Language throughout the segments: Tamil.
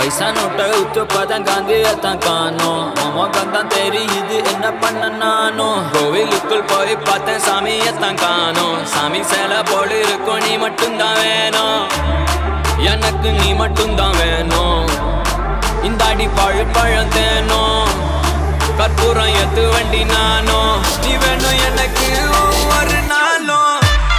பைசா நோட்டை உத்து பார்த்தேன் காந்தியத்தான் காணோம் உமக்கம் தான் தெரியுது என்ன பண்ண நானும் கோவிலுக்குள் போய் பார்த்தேன் சாமியத்தான் காணோம் சாமி சேலை போடு இருக்கும் நீ மட்டும்தான் வேணும் எனக்கு நீ மட்டும்தான் வேணும் இந்த அடி பழு பழம் தேனும் கற்பூரம் எத்து வண்டி நானும் நீ வேணும் எனக்கு ஒரு நாளும்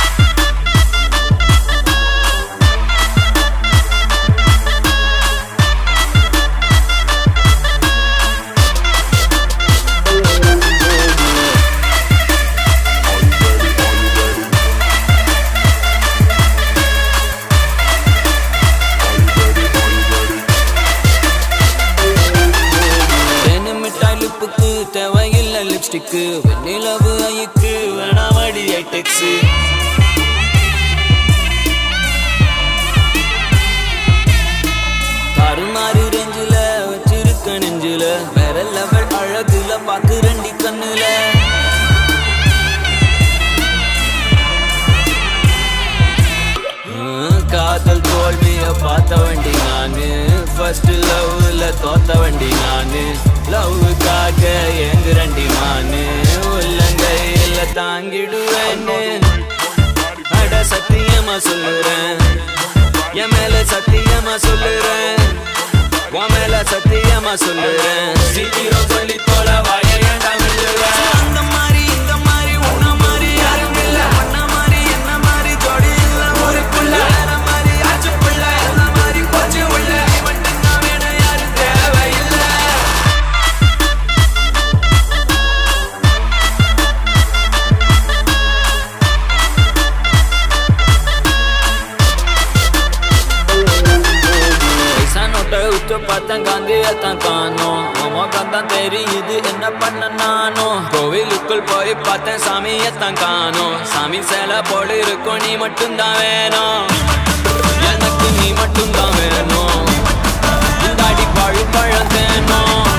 தேனு மிட்டாய் லிப்புக்கு தேவையில்லை லிப்ஸ்டிக்கு வெண்ணிலவு ஐக்கு வேணாமடி ஐடெக்ஸு தாறுமாறு ரேஞ்சில வச்சிருக்க நெஞ்சில வேற லெவல் அழகுல பாக்கு ரெண்டி கண்ணுல ஹம், காதல் தோல்விய பார்த்த வண்டி நானு ஃபர்ஸ்ட் லவ்ல தோத்த வண்டி நானு லவ்வுக்காக ஏங்குறண்டி மானு உள்ளங்கையில தாங்கிடுவேன்னு அட சத்தியமா சொல்லுறேன் என் மேல சத்தியமா சொல்லுறேன் உன் மேல சத்தியமா சொல்லுறேன் சீக்கிரம் சொல்லி தோல வாய ஏண்டா மெல்லுறேன் அந்த மாதிரி இந்த மாதிரி உன்ன மாதிரி யாரும் இல்ல உன்ன மாதிரி என்ன மாதிரி ஜோடி இல்ல ஒரு புள்ள வேற மாதிரி ஆச்சு புள்ள என்ன மாதிரி போச்சு உள்ள மட்டும் தான் வேணும் யாரும் தேவையில்லை பைசா நோட்டை உத்து பார்த்தேன் காந்தியத்தான் காணோம் உமக்கம் தான் தெரியுது என்ன பண்ண நானும் கோவிலுக்குள் போய் பார்த்தேன் சாமியத்தான் காணோம் சாமி சேலை போடு இருக்கும் நீ மட்டும்தான் வேணும் எனக்கு நீ மட்டும்தான் வேணும் இந்த அடி பழு பழம் தேனும்